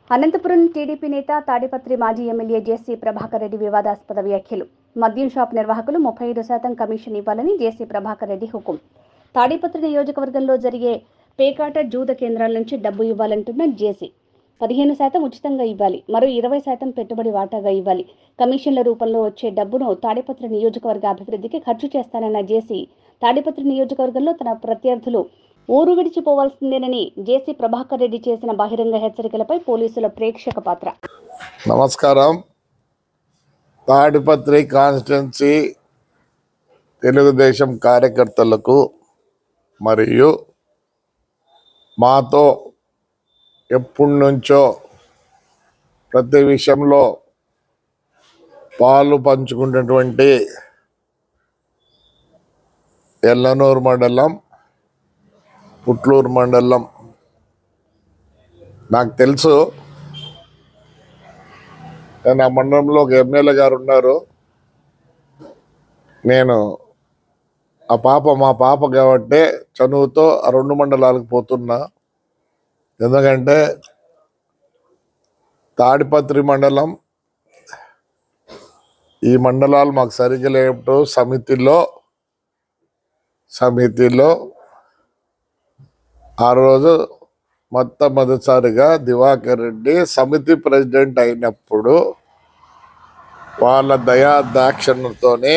Anantapuram TDP నేత తాడిపత్రి మాజీ MLA జేసీ ప్రభాకర్ రెడ్డి వివాదాస్పద వ్యాఖ్యలు మద్యం షాప్ నిర్వాహకులు ముప్పై ఐదు శాతం కమిషన్ ఇవ్వాలని జేసీ ప్రభాకర్ రెడ్డి హుకుం తాడిపత్రి నియోజకవర్గంలో జరిగే పేకాట జూద కేంద్రాల నుంచి డబ్బు ఇవ్వాలంటున్న జేసీ పదిహేను శాతం ఉచితంగా ఇవ్వాలి మరో ఇరవై శాతం పెట్టుబడి వాటాగా ఇవ్వాలి కమిషన్ల రూపంలో వచ్చే డబ్బును తాడిపత్రి నియోజకవర్గ అభివృద్ధికి ఖర్చు చేస్తానన్న జేసీ తాడిపత్రి నియోజకవర్గంలో తన ప్రత్యర్థులు ఊరు విడిచిపోవాల్సిందేనని జేసీ ప్రభాకర్ రెడ్డి చేసిన బహిరంగ హెచ్చరికలపై పోలీసుల ప్రేక్షక పాత్ర నమస్కారం తాడిపత్రి కాన్స్టిట్యున్సీ తెలుగుదేశం కార్యకర్తలకు మరియు మాతో ఎప్పటి నుంచో ప్రతి విషయంలో పాలు పంచుకున్నటువంటి ఎల్లనూరు మండలం పుట్లూరు మండలం నాకు తెలుసు నేను ఆ మండలంలో ఒక ఎమ్మెల్యే గారు ఉన్నారు నేను ఆ పాప మా పాప కాబట్టి చనువుతో ఆ రెండు మండలాలకు పోతున్నా ఎందుకంటే తాడిపత్రి మండలం ఈ మండలాలు మాకు సరిగ్గా లేనప్పుడు సమితిలో సమితిలో ఆ రోజు మొట్టమొదటిసారిగా దివాకర్ రెడ్డి సమితి ప్రెసిడెంట్ అయినప్పుడు వాళ్ళ దయా దాక్షణతోనే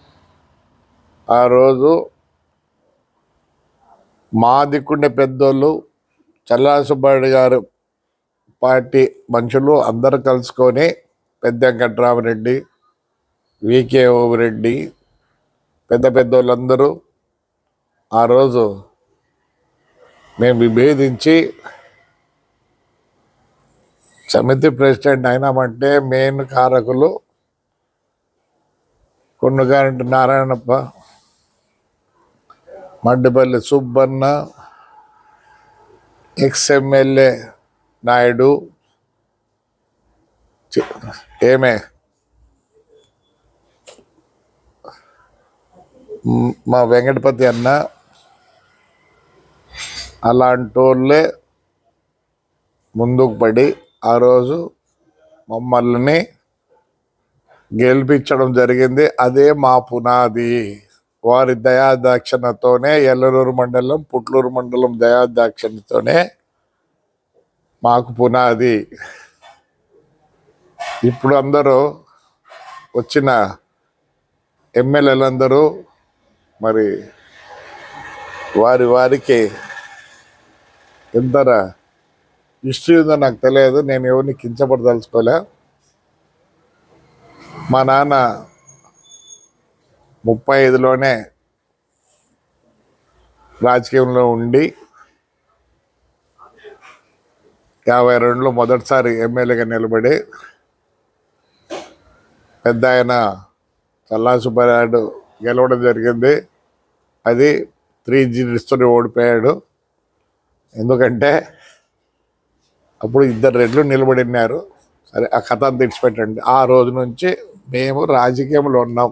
ఆ రోజు మా దిక్కుండే పెద్దోళ్ళు చల్లా సుబ్బారెడ్డి గారు పార్టీ మనుషులు అందరూ కలుసుకొని పెద్ద వెంకట్రామరెడ్డి వికే రెడ్డి పెద్ద పెద్దోళ్ళందరూ ఆ రోజు మేము విభేదించి సమితి ప్రెసిడెంట్ అయినామంటే మెయిన్ కారకులు కొన్నుగారింటి నారాయణప్ప మడ్డిపల్లి సుబ్బన్న ఎక్స్ ఎమ్మెల్యే నాయుడు చి- ఏమే మ్, మా వెంకటపతి అన్న అలాంటి వాళ్ళే ముందుకు పడి ఆ రోజు మమ్మల్ని గెలిపించడం జరిగింది అదే మా పునాది వారి దయాదాక్షిణతోనే ఎల్లలూరు మండలం పుట్లూరు మండలం దయాదాక్షిణతోనే మాకు పునాది ఇప్పుడు అందరూ వచ్చిన ఎమ్మెల్యేలందరూ మరి వారి వారికి ఎంత హిస్టరీ ఉందో నాకు తెలియదు నేను ఎవరిని కించపడదలుచుకోలే మా నాన్న ముప్పై ఐదులోనే రాజకీయంలో ఉండి యాభై రెండులో మొదటిసారి ఎమ్మెల్యేగా నిలబడి పెద్ద ఆయన చల్లా సుబ్బారాయుడు గెలవడం జరిగింది అది త్రీ జీడిస్తో ఓడిపోయాడు ఎందుకంటే అప్పుడు ఇద్దరు రెడ్లు నిలబడినారు సరే ఆ కథ అంతా తెచ్చిపెట్టండి ఆ రోజు నుంచి మేము రాజకీయంలో ఉన్నాం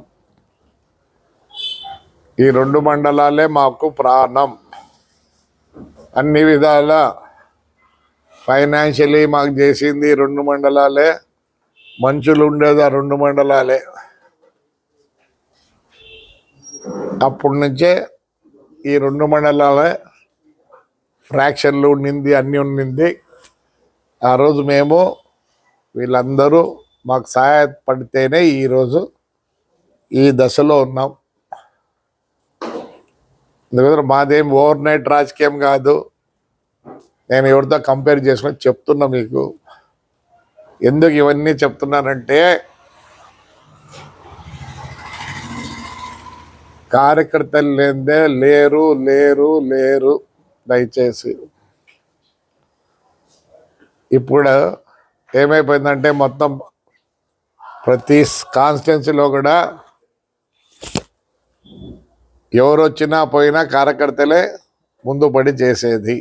ఈ రెండు మండలాలే మాకు ప్రాణం అన్ని విధాల ఫైనాన్షియలీ మాకు చేసింది ఈ రెండు మండలాలే మనుషులు ఉండేది ఆ రెండు మండలాలే అప్పటి నుంచే ఈ రెండు మండలాలే ఫ్రాక్షన్లు ఉండింది అన్నీ ఉండింది ఆ రోజు మేము వీళ్ళందరూ మాకు సహాయపడితేనే ఈరోజు ఈ దశలో ఉన్నాం ఎందుకంటే మాదేం ఓవర్ నైట్ రాజకీయం కాదు నేను ఎవరితో కంపేర్ చేసుకొని చెప్తున్నా మీకు ఎందుకు ఇవన్నీ చెప్తున్నానంటే కార్యకర్తలు లేదే లేరు లేరు లేరు దయచేసి ఇప్పుడు ఏమైపోయిందంటే మొత్తం ప్రతి కాన్స్టిట్యున్సీలో కూడా ఎవరు వచ్చినా పోయినా కార్యకర్తలే ముందు పడి చేసేది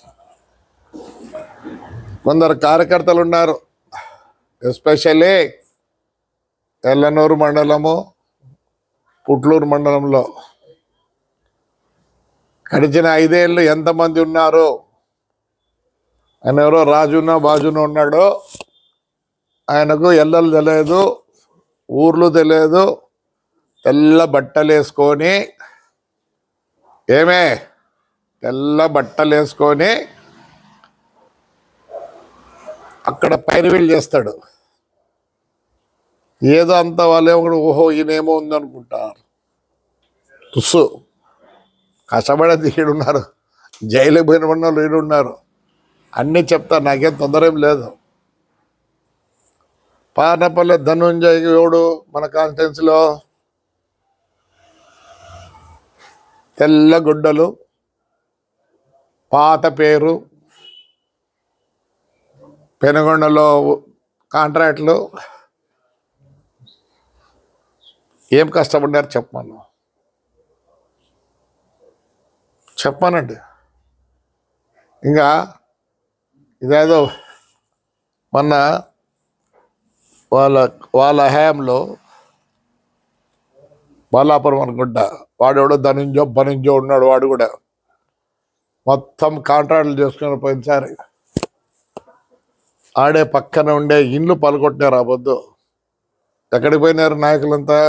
కొందరు కార్యకర్తలు ఉన్నారు ఎస్పెషల్లీ ఎల్లనూరు మండలము పుట్లూరు మండలంలో గడిచిన ఐదేళ్ళు ఎంతమంది ఉన్నారు ఆయన ఎవరో రాజున బాజున ఉన్నాడు ఆయనకు ఎల్లలు తెలియదు ఊర్లు తెలియదు తెల్ల బట్టలు వేసుకొని ఏమే తెల్ల బట్టలు వేసుకొని అక్కడ పైరువీలు చేస్తాడు ఏదో అంత వాళ్ళే ఒకడు ఓహో ఈయనేమో ఉందనుకుంటారు తుస్సు కష్టపడేది ఈడున్నారు జైలు పోయిన వాళ్ళు ఈడున్నారు అన్నీ చెప్తా నాకేం తొందర ఏం లేదు పానపల్లి ధనుంజయ్ ఎవడు మన కాన్స్టిట్యున్సీలో తెల్ల గుడ్డలు పాత పేరు పెనుగొండలో కాంట్రాక్ట్లు ఏం కష్టపడ్డారు చెప్పమను చెప్పానండి ఇంకా ఇదేదో మొన్న వాళ్ళ వాళ్ళ హయాంలో బాలాపురం అనుకుంటా వాడెవడో ధనుంజో బనుంజో ఉన్నాడు వాడు కూడా మొత్తం కాంట్రాక్ట్లు చేసుకుని పోయినసారి ఆడే పక్కన ఉండే ఇండ్లు పలుకొట్టినారు ఆ పొద్దు ఎక్కడికి పోయినారు నాయకులంతా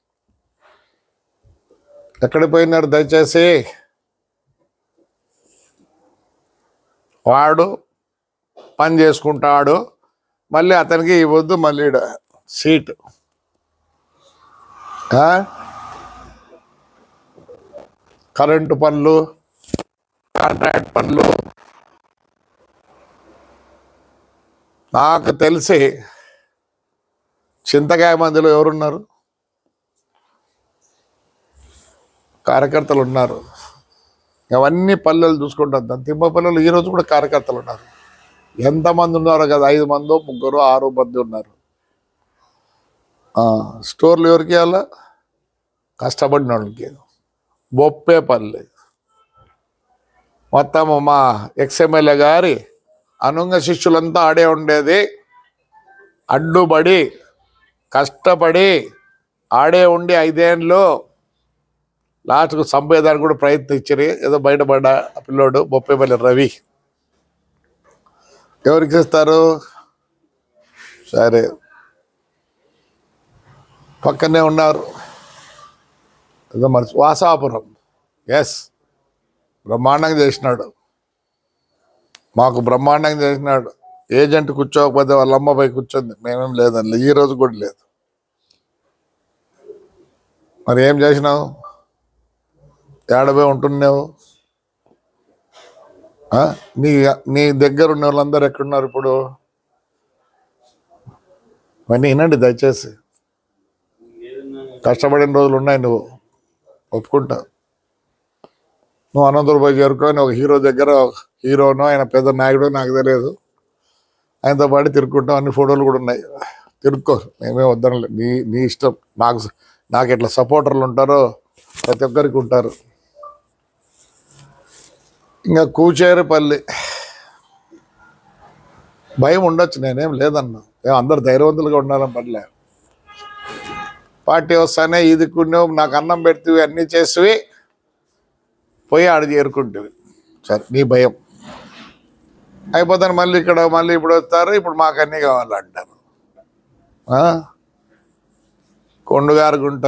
ఎక్కడికి పోయినారు దయచేసి వాడు పని చేసుకుంటాడు మళ్ళీ అతనికి ఇవ్వద్దు మళ్ళీ ఈడ సీట్ ఆ? కరెంటు పనులు కాంట్రాక్ట్ పనులు నాకు తెలిసి చింతకాయ మందిలో ఎవరున్నారు కార్యకర్తలు ఉన్నారు అవన్నీ పల్లెలు చూసుకుంటాం దాని తిమ్మ పల్లెలు ఈ రోజు కూడా కార్యకర్తలు ఉన్నారు ఎంతమంది ఉన్నారో కదా ఐదు మందో ముగ్గురు ఆరు మంది ఉన్నారు ఆ, స్టోర్లు ఎవరికి ఇవ్వాలా కష్టపడిన వాళ్ళకి బొప్పేపల్లి మొత్తం మా ఎక్స్ఎమ్మెల్యే గారి అనుంగ శిష్యులంతా ఆడే ఉండేది అడ్డుపడి కష్టపడి ఆడే ఉండి ఐదేళ్ళు లాస్ట్కు చంపేదానికి కూడా ప్రయత్నించారు ఏదో బయటపడ్డ ఆ పిల్లోడు బొప్పేపల్లి రవి ఎవరికి ఇస్తారు సరే పక్కనే ఉన్నారు ఏదో మర్చి వాసాపురం ఎస్ బ్రహ్మాండంగా చేసినాడు మాకు బ్రహ్మాండంగా చేసినాడు ఏజెంట్ కూర్చోకపోతే వాళ్ళ అమ్మ పోయి కూర్చొంది మేమేం లేదండి ఈ రోజు కూడా లేదు మరి ఏం చేసినావు ఏడబోయి ఉంటున్నావు ఆ? నీ నీ దగ్గర ఉన్న వాళ్ళందరూ ఎక్కడున్నారు ఇప్పుడు ఇవన్నీ వినండి దయచేసి కష్టపడిన రోజులు ఉన్నాయి నువ్వు ఒప్పుకుంటా నువ్వు అనంతపురం పోయి చేరుకొని ఒక హీరో దగ్గర ఒక హీరోనో ఆయన పెద్ద నాయకుడో నాకు తెలియదు ఆయనతో పాటు తిరుక్కుంటాం అన్ని ఫోటోలు కూడా ఉన్నాయి తిరుక్కో మేమే వద్దనలే నీ నీ ఇష్టం నాకు నాకు ఇట్లా సపోర్టర్లు ఉంటారో ప్రతి ఒక్కరికి ఉంటారు ఇంకా కూచేరుపల్లి భయం ఉండొచ్చు నేనేం లేదన్నా ఏం అందరు ధైర్యవంతులుగా ఉండాలని పర్లే పార్టీ వస్తానే ఇది కొన్ని నాకు అన్నం పెడితే అన్నీ చేసి పోయి ఆడ చేరుకుంటుంది సరే నీ భయం అయిపోతాను మళ్ళీ ఇక్కడ మళ్ళీ ఇప్పుడు వస్తారు ఇప్పుడు మాకు అన్నీ కావాలంటారు ఆ? కొండగారు గుంట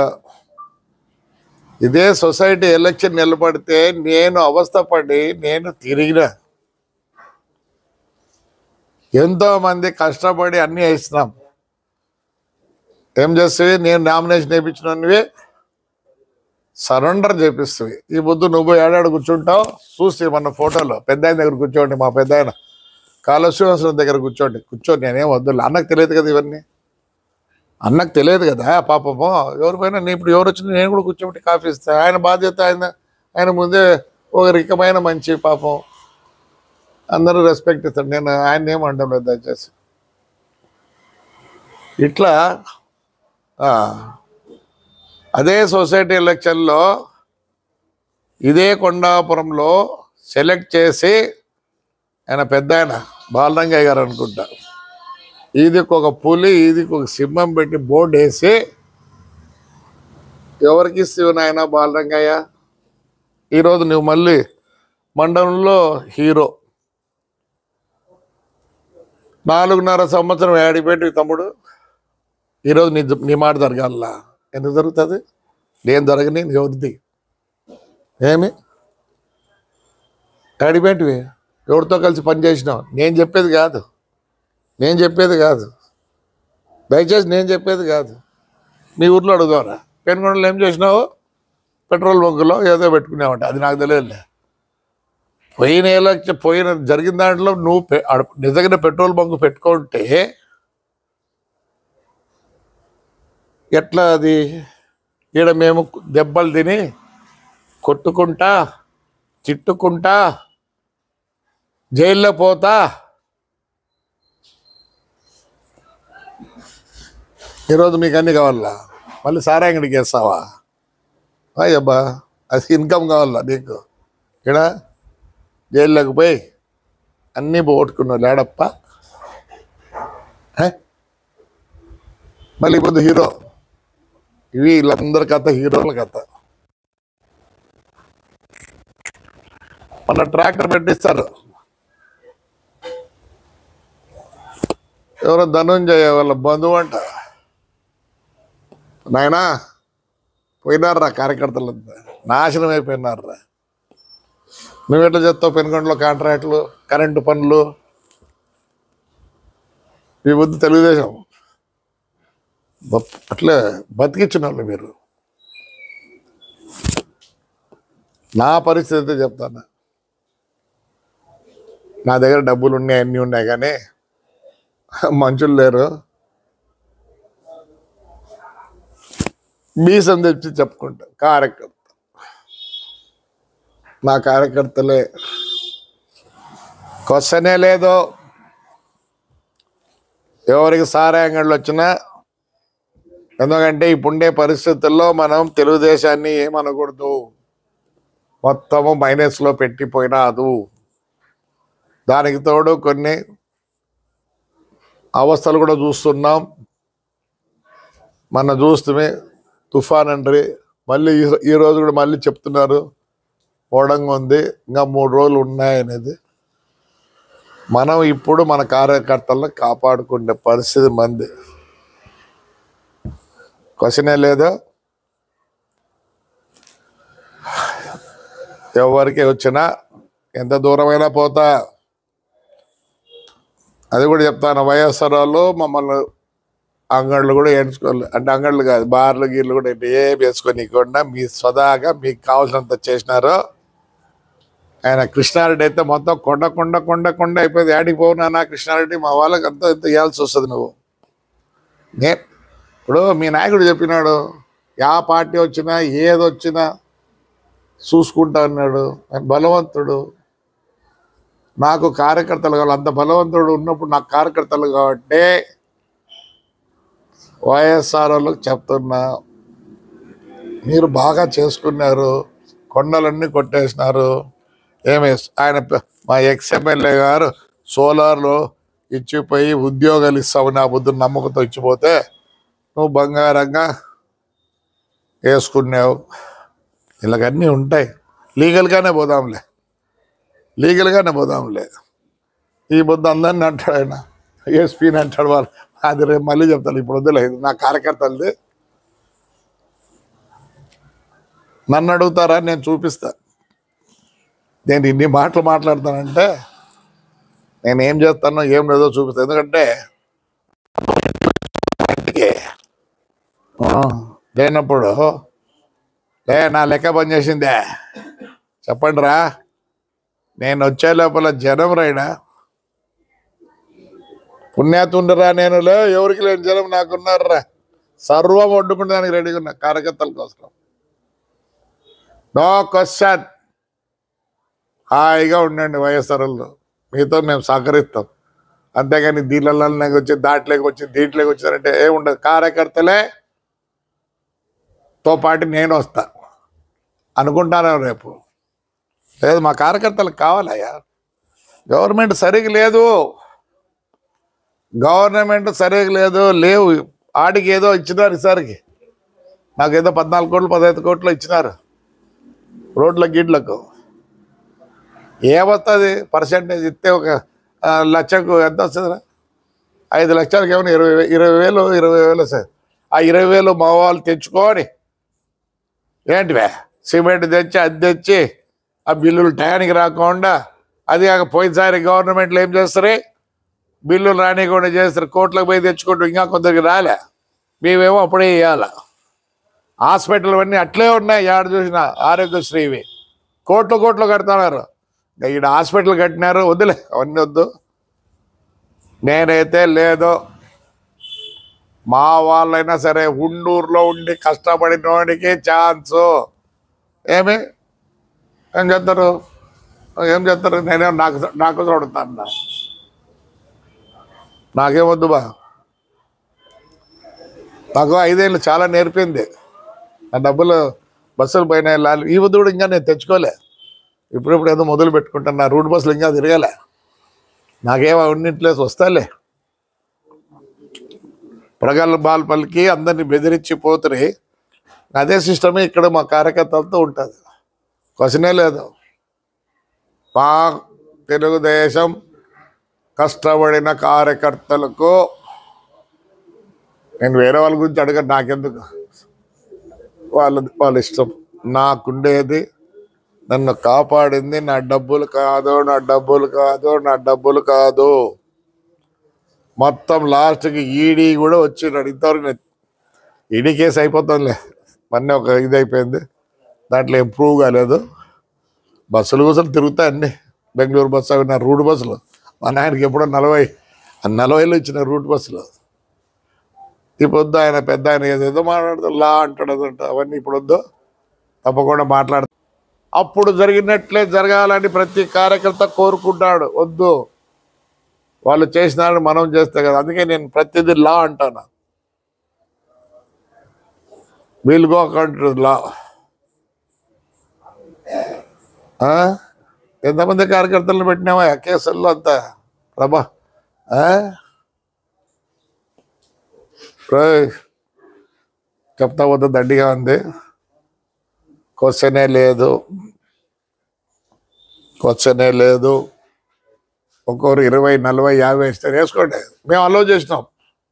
ఇదే సొసైటీ ఎలక్షన్ నిలబడితే నేను అవస్థపడి నేను తిరిగిన ఎంతో మంది కష్టపడి అన్నీ వేసినాం ఏం చేస్తావి నేను నామినేషన్ వేయించినవి సరెండర్ చేపిస్తావి ఈ పొద్దు నువ్వు ఏడాడు కూర్చుంటావు చూసి మన ఫోటోలో పెద్ద ఆయన దగ్గర కూర్చోండి మా పెద్ద ఆయన కాళశ్రీనివాసరావు దగ్గర కూర్చోండి కూర్చోండి నేనేం వద్దు అన్నకు తెలియదు కదా ఇవన్నీ అన్నకు తెలియదు కదా పాపము ఎవరిపైనా నేను ఇప్పుడు ఎవరు వచ్చినా నేను కూడా కూర్చోబెట్టి కాఫీ ఇస్తాను ఆయన బాధ్యత ఆయన ఆయన ముందే ఒక రికమైన మంచి పాపం అందరూ రెస్పెక్ట్ ఇస్తాడు నేను ఆయన ఏమంటాం లేదు దయచేసి ఇట్లా ఆ, అదే సొసైటీ ఎలక్షన్లో ఇదే కొండాపురంలో సెలెక్ట్ చేసి ఆయన పెద్ద ఆయన బాలరంగయ్య గారు అనుకుంటా ఈదికి ఒక పులి ఈదికి ఒక సింహం పెట్టి బోర్డు వేసి ఎవరికి ఇస్తావు నాయన బాలరంగయ్య ఈరోజు నువ్వు మళ్ళీ మండలంలో హీరో నాలుగున్నర సంవత్సరం ఏడిపెట్టి తమ్ముడు ఈరోజు నీ నీ మాట జరగాల ఎందుకు జరుగుతుంది నేను జరగని ఎవరిది ఏమి ఏడిపెట్టివి ఎవరితో కలిసి పని చేసినావు నేను చెప్పేది కాదు నేను చెప్పేది కాదు దయచేసి నేను చెప్పేది కాదు మీ ఊర్లో అడుగుతారా పెనుగొండలో ఏం చేసినావు పెట్రోల్ బంకులో ఏదో పెట్టుకునేవాట అది నాకు తెలియదులే పోయిన ఎలక్షన్ పోయిన జరిగిన దాంట్లో నువ్వు పె- ఆడ నిజంగా పెట్రోల్ బంక్ పెట్టుకుంటే ఎట్లా అది ఈడ మేము దెబ్బలు తిని కొట్టుకుంటా తిట్టుకుంటా జైల్లో పోతా ఈరోజు మీకు అన్ని కావాలా మళ్ళీ సారా అంగడికి వేస్తావా అయ్యబ్బా అది ఇన్కమ్ కావాలా నీకు ఇక్కడ జైల్లోకి పోయి అన్నీ పోగొట్టుకున్నావు లేడప్ప హే? మళ్ళీ ఇప్పుడు హీరో ఇవి వీళ్ళందరి కథ హీరోల కథ మన ట్రాక్టర్ పెట్టిస్తారు ఎవరో ధనుంజయ వాళ్ళ బంధువు అంట నాయనా పోయినారా కార్యకర్తలంతా నాశనం అయిపోయినారా నువ్వు ఎట్లా చేస్తావు పెనుగొండలో కాంట్రాక్టులు కరెంటు పనులు మీ వద్దు తెలుగుదేశం బ- అట్లే బతికించిన వాళ్ళు మీరు నా పరిస్థితి అయితే చెప్తాను నా దగ్గర డబ్బులు ఉన్నాయి అన్నీ ఉన్నాయి కానీ మనుషులు లేరు మీసం తెచ్చి చెప్పుకుంటా కార్యకర్త నా కార్యకర్తలే క్వశ్చనే లేదు ఎవరికి సారాయంగళ్ళు వచ్చినా ఎందుకంటే ఇప్పుండే పరిస్థితుల్లో మనం తెలుగుదేశాన్ని ఏమనకూడదు మొత్తము మైనస్లో పెట్టిపోయినాదు దానికి తోడు కొన్ని అవస్థలు కూడా చూస్తున్నాం మన చూస్తే తుఫాన్ అండ్రి మళ్ళీ ఈ- ఈ రోజు కూడా మళ్ళీ చెప్తున్నారు ఓడంగా ఉంది ఇంకా మూడు రోజులు ఉన్నాయనేది మనం ఇప్పుడు మన కార్యకర్తలను కాపాడుకునే పరిస్థితి మంది క్వశ్చనే లేదు ఎవరికి వచ్చినా ఎంత దూరమైనా పోతా అది కూడా చెప్తాను వైఎస్ఆర్ వాళ్ళు మమ్మల్ని అంగళ్ళు కూడా ఏడ్చుకోవాలి అంటే అంగళ్ళు కాదు బార్లు గీర్లు కూడా ఏం వేసుకోనికుండా మీ స్వదాగా మీకు కావాల్సినంత చేసినారు ఆయన కృష్ణారెడ్డి అయితే మొత్తం కొండ కొండ కొండ కొండ అయిపోయింది యాడికి పోవునా నా కృష్ణారెడ్డి మా వాళ్ళకి అంతా ఇంత ఇవ్వాల్సి వస్తుంది నువ్వు నే ఇప్పుడు మీ నాయకుడు చెప్పినాడు యా పార్టీ వచ్చినా ఏది వచ్చినా చూసుకుంటా అన్నాడు ఆయన బలవంతుడు నాకు కార్యకర్తలు కావాలి అంత బలవంతుడు ఉన్నప్పుడు నాకు కార్యకర్తలు కాబట్టి వైఎస్ఆర్ వాళ్ళకి చెప్తున్నా మీరు బాగా చేసుకున్నారు కొండలన్నీ కొట్టేసినారు ఏమి ఆయన ప- మా ఎక్స్ ఎమ్మెల్యే గారు సోలార్లో ఇచ్చిపోయి ఉద్యోగాలు ఇస్తావు నా బుద్ధి నమ్మకంతో ఇచ్చిపోతే నువ్వు బంగారంగా వేసుకున్నావు ఇలాగన్నీ ఉంటాయి లీగల్గానే పోదాంలే లీగల్గానే పోదాంలే ఈ బుద్ధ అందరిని అంటాడు ఆయన ఎస్పీని అంటాడు వాళ్ళు అది రేపు మళ్ళీ చెప్తాను ఇప్పుడు వద్దులేదు నా కార్యకర్తలది నన్ను అడుగుతారా నేను చూపిస్తా నేను ఇన్ని మాటలు మాట్లాడతానంటే నేను ఏం చేస్తానో ఏం లేదో చూపిస్తాను ఎందుకంటే ఆ, లేనప్పుడు లే నా లెక్క పనిచేసిందే చెప్పండి రా నేను వచ్చే లోపల జనం రైడా పుణ్యాతుండరా నేను లే ఎవరికి లేని జనం నాకున్నారా సర్వం వండుకునేదానికి రెడీగా ఉన్నా కార్యకర్తల కోసం నో క్వశ్చన్ హాయిగా ఉండండి వైఎస్ఆర్లో మీతో మేము సహకరిస్తాం అంతేగాని దీనిలోకి వచ్చి దాంట్లోకి వచ్చి దీంట్లోకి వచ్చారంటే ఏముండదు కార్యకర్తలే తో పాటు నేను వస్తా అనుకుంటాను రేపు లేదు మా కార్యకర్తలకు కావాలయ్యా గవర్నమెంట్ సరిగ్గా లేదు గవర్నమెంట్ సరిగ్గా లేదు లేవు ఆడికి ఏదో ఇచ్చినారు ఈసారికి నాకు ఏదో పద్నాలుగు కోట్లు పదహైదు కోట్లు ఇచ్చినారు రోడ్ల గిడ్లకు ఏమొస్తుంది పర్సెంటేజ్ ఇస్తే ఒక ఆ, లక్షకు ఎంత వస్తుందిరా ఐదు లక్షలకి ఏమైనా ఇరవై వే- ఇరవై వేలు ఇరవై వేలు సార్ ఆ ఇరవై వేలు మా వాళ్ళు తెచ్చుకొని ఏంటివే సిమెంట్ తెచ్చి అది తెచ్చి ఆ బిల్లులు టయానికి రాకుండా అది కాక పోయినసారి గవర్నమెంట్లు ఏం చేస్తారు బిల్లులు రానికుండా చేస్తారు కోట్లకు పోయి తెచ్చుకుంటూ ఇంకా కొందరికి రాలే మేమేమో అప్పుడే ఇవ్వాలి హాస్పిటల్ అన్నీ అట్లే ఉన్నాయి యాడ చూసిన ఆరోగ్యశ్రీవి కోట్లు కోట్లు కడుతున్నారు ఈడ హాస్పిటల్ కట్టినారు వద్దులే అవన్నీ వద్దు నేనైతే లేదు మా వాళ్ళైనా సరే ఉండూరులో ఉండి కష్టపడిన వాడికి ఛాన్సు ఏమి ఏం చేస్తారు ఏం చేస్తారు నేనేం నాకు నాకు చూడతాను నాకేమొద్దు బా నాకు ఐదేళ్ళు చాలా నేర్పింది ఆ డబ్బులు బస్సులు పైన వెళ్ళాలి ఈ వద్దు కూడా ఇంకా నేను తెచ్చుకోలే ఇప్పుడిప్పుడు ఏదో మొదలు పెట్టుకుంటాను నా రూట్ బస్సులు ఇంకా తిరగలే నాకేం ఉన్నట్లేదు వస్తాలే ప్రగల్భాలు పలికి అందరినీ బెదిరించి పోతురి అదే సిస్టమే ఇక్కడ మా కార్యకర్తలతో ఉంటుంది క్వశ్చనే లేదు మా తెలుగుదేశం కష్టపడిన కార్యకర్తలకు నేను వేరే వాళ్ళ గురించి అడగను నాకెందుకు వాళ్ళ వాళ్ళ ఇష్టం నాకుండేది నన్ను కాపాడింది నా డబ్బులు కాదు నా డబ్బులు కాదు నా డబ్బులు కాదు మొత్తం లాస్ట్కి ఈడీ కూడా వచ్చినాడు ఇంతవరకు నేను ఈడీ కేసు అయిపోతుందిలే మొన్న ఒక ఇది అయిపోయింది దాంట్లో ఏం ప్రూవ్ కాలేదు బస్సులు కూర్చొని తిరుగుతాయి అన్ని బెంగళూరు బస్సు అవి నా రూట్ బస్సులు మా నాయనకి ఎప్పుడో నలభై ఆ నలభైలో ఇచ్చిన రూట్ బస్సులు ఇప్పుడు వద్దు ఆయన పెద్ద ఆయన ఏదేదో మాట్లాడతాడు లా అంటాడు అదంట అవన్నీ ఇప్పుడు వద్దు తప్పకుండా మాట్లాడతాడు అప్పుడు జరిగినట్లే జరగాలని ప్రతి కార్యకర్త కోరుకుంటాడు వద్దు వాళ్ళు చేసినారని మనం చేస్తే కదా అందుకే నేను ప్రతిదీ లా అంటాను వీల్ గో అకౌంట్ లా ఆ? ఎంతమంది కార్యకర్తలను పెట్టినావా ఆ కేసుల్లో అంతా ప్రభా ఆ? రేయ్, చెప్తా వద్ద దండిగా ఉంది క్వశ్చనే లేదు క్వశ్చనే లేదు ఒక్కొక్కరు ఇరవై నలభై యాభై ఇస్తే వేసుకోండి మేము అలో చేసినాం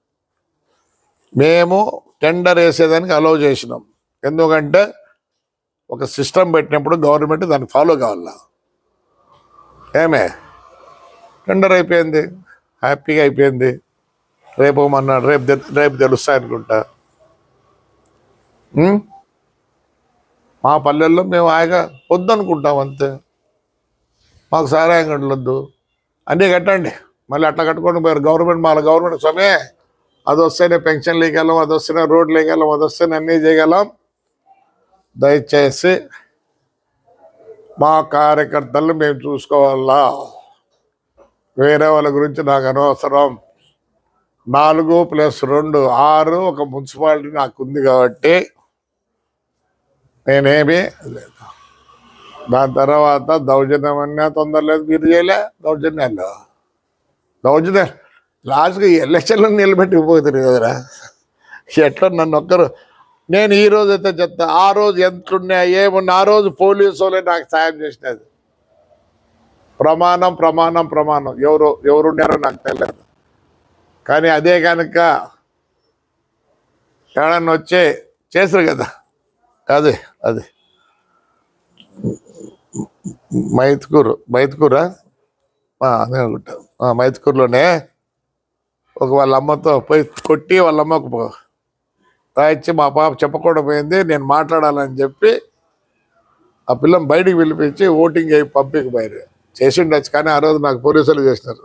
మేము టెండర్ వేసేదానికి అలో చేసినాం ఎందుకంటే ఒక సిస్టమ్ పెట్టినప్పుడు గవర్నమెంట్ దాన్ని ఫాలో కావాలా ఏమే టెండర్ అయిపోయింది హ్యాపీగా అయిపోయింది రేపు మన్నాడు రేపు తె- రేపు తెలుస్తాయి అనుకుంటా ఉం? మా పల్లెల్లో మేము హాయిగా వద్దనుకుంటాం అంతే మాకు సారాయం గంటలు వద్దు అన్నీ కట్టండి మళ్ళీ అట్లా కట్టుకొని పోయారు గవర్నమెంట్ మన గవర్నమెంట్ సమయ అది వస్తేనే పెన్షన్ లేకెళ్ళం అది వస్తేనే రోడ్లు లేకెళ్ళం అది వస్తేనే అన్నీ చేయగలం దయచేసి మా కార్యకర్తలను మేము చూసుకోవాలా వేరే వాళ్ళ గురించి నాకు అనవసరం నాలుగు ప్లస్ రెండు ఆరు ఒక మున్సిపాలిటీ నాకు ఉంది కాబట్టి నేనేమి లేదు దాని తర్వాత దౌర్జన్యం అన్నా తొందర లేదు మీరు చేయలే దౌర్జన్యాలు దౌర్జన్యం లాస్ట్కి ఈ ఎలక్షన్లో నిలబెట్టిపోతుంది కదరా ఎట్లా నన్ను ఒక్కరు నేను ఈ రోజు అయితే చెప్తా ఆ రోజు ఎంతున్నా ఏమున్నా ఆ రోజు పోలీసు వాళ్ళే నాకు సాయం చేసినది ప్రమాణం ప్రమాణం ప్రమాణం ఎవరు ఎవరున్నారో నాకు తెలియదు కానీ అదే కనుక ఎవడన్నా వచ్చే చేస్తారు కదా అదే అది మైత్కూరు మైత్కూరా ఆ, అదే అనుకుంటా ఆ, మైత్కూరులోనే ఒక వాళ్ళ అమ్మతో పోయి కొట్టి వాళ్ళ అమ్మకు పో- రాయిచ్చి మా పాప చెప్పకుండా పోయింది నేను మాట్లాడాలని చెప్పి ఆ పిల్లని బయటికి పిలిపించి ఓటింగ్ అయి పంపికి బయట చేసి ఉండొచ్చు కానీ ఆ రోజు నాకు పోలీసులు చేసినారు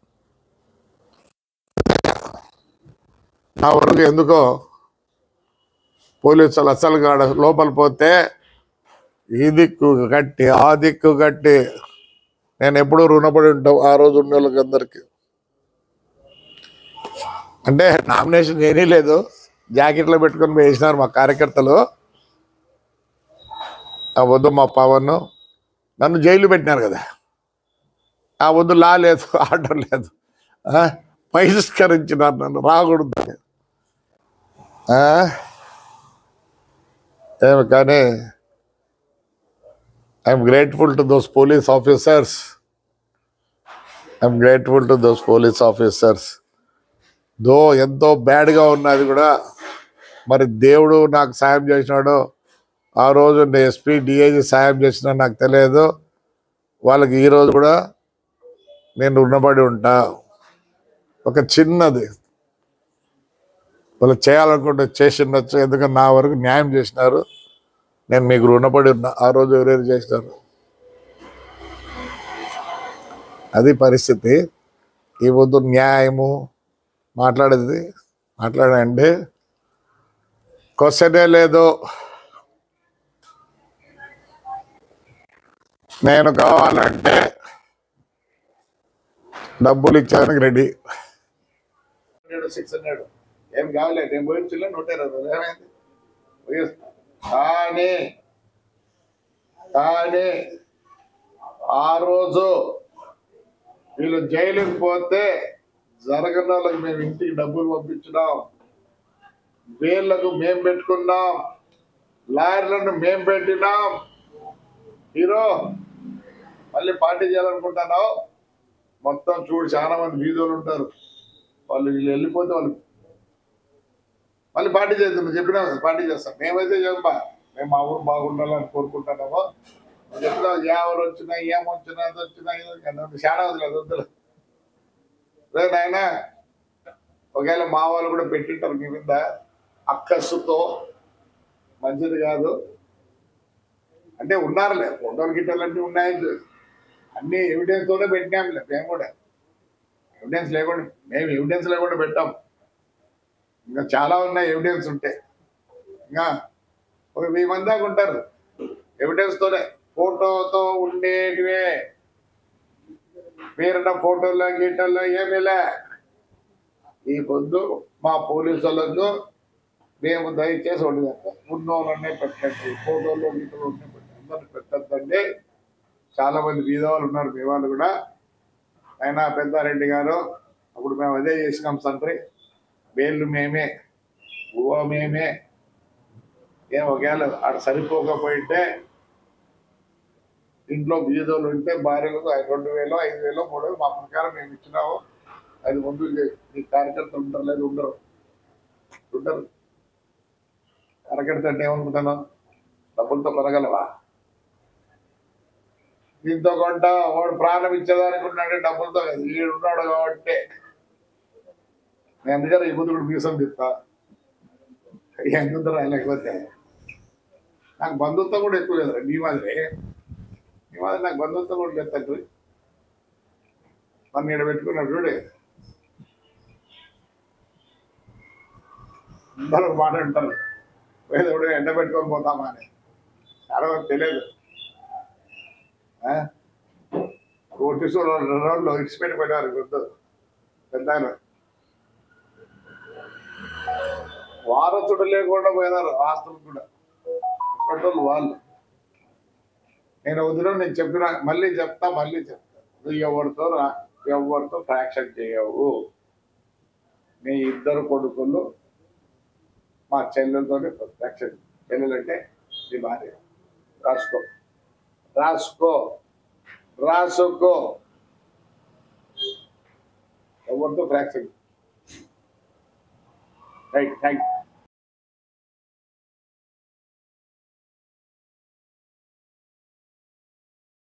నా వరకు ఎందుకో పోలీసులు అస్సలు కాడ లోపల పోతే ఈ దిక్కు కట్టి ఆ దిక్కు కట్టి నేను ఎప్పుడూ రుణపడి ఉంటాం ఆ రోజు ఉన్న వాళ్ళకి అందరికి అంటే నామినేషన్ ఏమీ లేదు జాకెట్లో పెట్టుకొని వేసినారు మా కార్యకర్తలు ఆ వద్దు మా పవన్ నన్ను జైలు పెట్టినారు కదా ఆ వద్దు లా లేదు ఆర్డర్ లేదు ఆ, బహిష్కరించినారు నన్ను రాకూడదు అని. ఆ? ఏమి కానీ I'm grateful to those police officers I'm grateful to those police officers though ఎంతో బ్యాడ్గా ఉన్నది కూడా మరి దేవుడు నాకు సాయం చేసినాడు ఆ రోజు ఎస్పీ డిఐజీ సాయం చేసినా నాకు తెలియదు వాళ్ళకి ఈ రోజు కూడా నేను రుణపడి ఉంటా ఒక చిన్నది వాళ్ళు చేయాలనుకుంటే చేసి ఉండొచ్చు ఎందుకంటే నా వరకు న్యాయం చేసినారు నేను మీకు రుణపడి ఉన్నా ఆ రోజు ఎవరెవరు చేసినారు అది పరిస్థితి ఈ పొద్దు న్యాయము మాట్లాడేది మాట్లాడండి క్వశ్చనే లేదు నేను కావాలంటే డబ్బులు ఇచ్చేదానికి రెడీ సిక్స్ హండ్రెడ్ ఏం కావలేదు నేను పోయి చిల్ల నూట ఇరవై రూపాయలు ఏమైంది పోయేస్తా. కానీ కానీ ఆ రోజు వీళ్ళు జైలుకి పోతే జరగని వాళ్ళకి మేము ఇంటికి డబ్బులు పంపించినాం వీళ్ళకు మేం పెట్టుకున్నాం లాయర్లను మేం పెట్టినాం హీరో మళ్ళీ పార్టీ చేయాలనుకుంటున్నావు మొత్తం చూడు చాలా మంది వీధులు ఉంటారు వాళ్ళు వీళ్ళు వెళ్ళిపోతే వాళ్ళు మళ్ళీ పార్టీ చేద్దాం చెప్పినా పార్టీ చేస్తాం మేమైతే చెప్పా మేము మా ఊరు బాగుండాలని కోరుకుంటున్నాము నువ్వు చెప్పినావు ఎవరు వచ్చినా ఏం వచ్చినా అది వచ్చినా ఇది వచ్చినా అని చాలా వదిలేదు వద్దులు రే నాయన ఒకవేళ మా వాళ్ళు కూడా పెట్టింటారు మీ మీద అక్కస్సుతో మంచిది కాదు అంటే ఉన్నారులే ఫోటోలు గిట్టలు అన్నీ ఉన్నాయి అన్ని ఎవిడెన్స్ తోనే పెట్టినాంలే మేము కూడా ఎవిడెన్స్ లేకుండా మేము ఎవిడెన్స్ లేకుండా పెట్టాం ఇంకా చాలా ఉన్నాయి ఎవిడెన్స్ ఉంటాయి ఇంకా ఒక వెయ్యి మంది దాకా ఉంటారు ఎవిడెన్స్ తోనే ఫోటోతో ఉండేటివే మీరున్న ఫోటోల్లో గీటల్లో ఏమీలే ఈ పొద్దు మా పోలీసు వాళ్ళకు మేము దయచేసి ఉండదంట ఉన్నోళ్ళనే పెట్టండి ఫోటోల్లో గీటలు ఉన్నాయి పెట్టండి అందరిని పెట్టద్దండి చాలా మంది బీదవాళ్ళు ఉన్నారు మీ వాళ్ళు కూడా అయినా పెద్దారెడ్డి గారు అప్పుడు మేము అదే చేసినాం తండ్రి వేళ్ళు మేమే ఊవ మేమే ఏం ఒకవేళ ఆడ సరిపోకపోయింటే ఇంట్లో బీదోళ్ళు ఉంటే భార్యలకు ఐదు రెండు వేలు ఐదు వేలు మూడు వేలు మా ప్రకారం మేము ఇచ్చినాము అది ముందు ఈ కార్యకర్తలు ఉంటారు లేదు ఉండరు ఉండరు కార్యకర్త అంటే ఏమనుకుంటాను డబ్బులతో కొనగలవా దీంతో కొంట వాడు ప్రాణం ఇచ్చేదానికి ఉన్నాడే డబ్బులతో కాదు. వీడు ఉన్నాడు కాబట్టి నేను అందుకని ఈ బుద్ధుడు మీసం తిప్పా ఎందుకు లేకపోతే నాకు బంధుత్వం కూడా ఎక్కువ లేదురా నీ మాదిరి నీ మాదిరి నాకు బంధుత్వం కూడా లేదు తండ్రి నన్ను ఇక్కడ పెట్టుకున్నాడు చూడే అందరూ మాట్లాడతారు వేదవుడు ఎండ పెట్టుకొని పోతామా అని చాలా మంది తెలియదు ఆ? కోటేశ్వర రోడ్లో ఇడిచిపెట్టి పెట్టారు గుర్తు పెద్ద ఆయన. వారసుడు లేకుండా పోయినారు ఆస్తులు కూడా ఇప్పటి వాళ్ళు నేను వదిన నేను చెప్పిన మళ్ళీ చెప్తా మళ్ళీ చెప్తా నువ్వు ఎవరితో రా ఎవరితో ఫ్రాక్షన్ చేయవు నీ ఇద్దరు కొడుకులు మా చెల్లెలతో ఫ్రాక్షన్ చెల్లెలంటే నీ భార్య రాసుకో రాసుకో రాసుకో ఎవరితో ఫ్రాక్షన్ రైట్ థ్యాంక్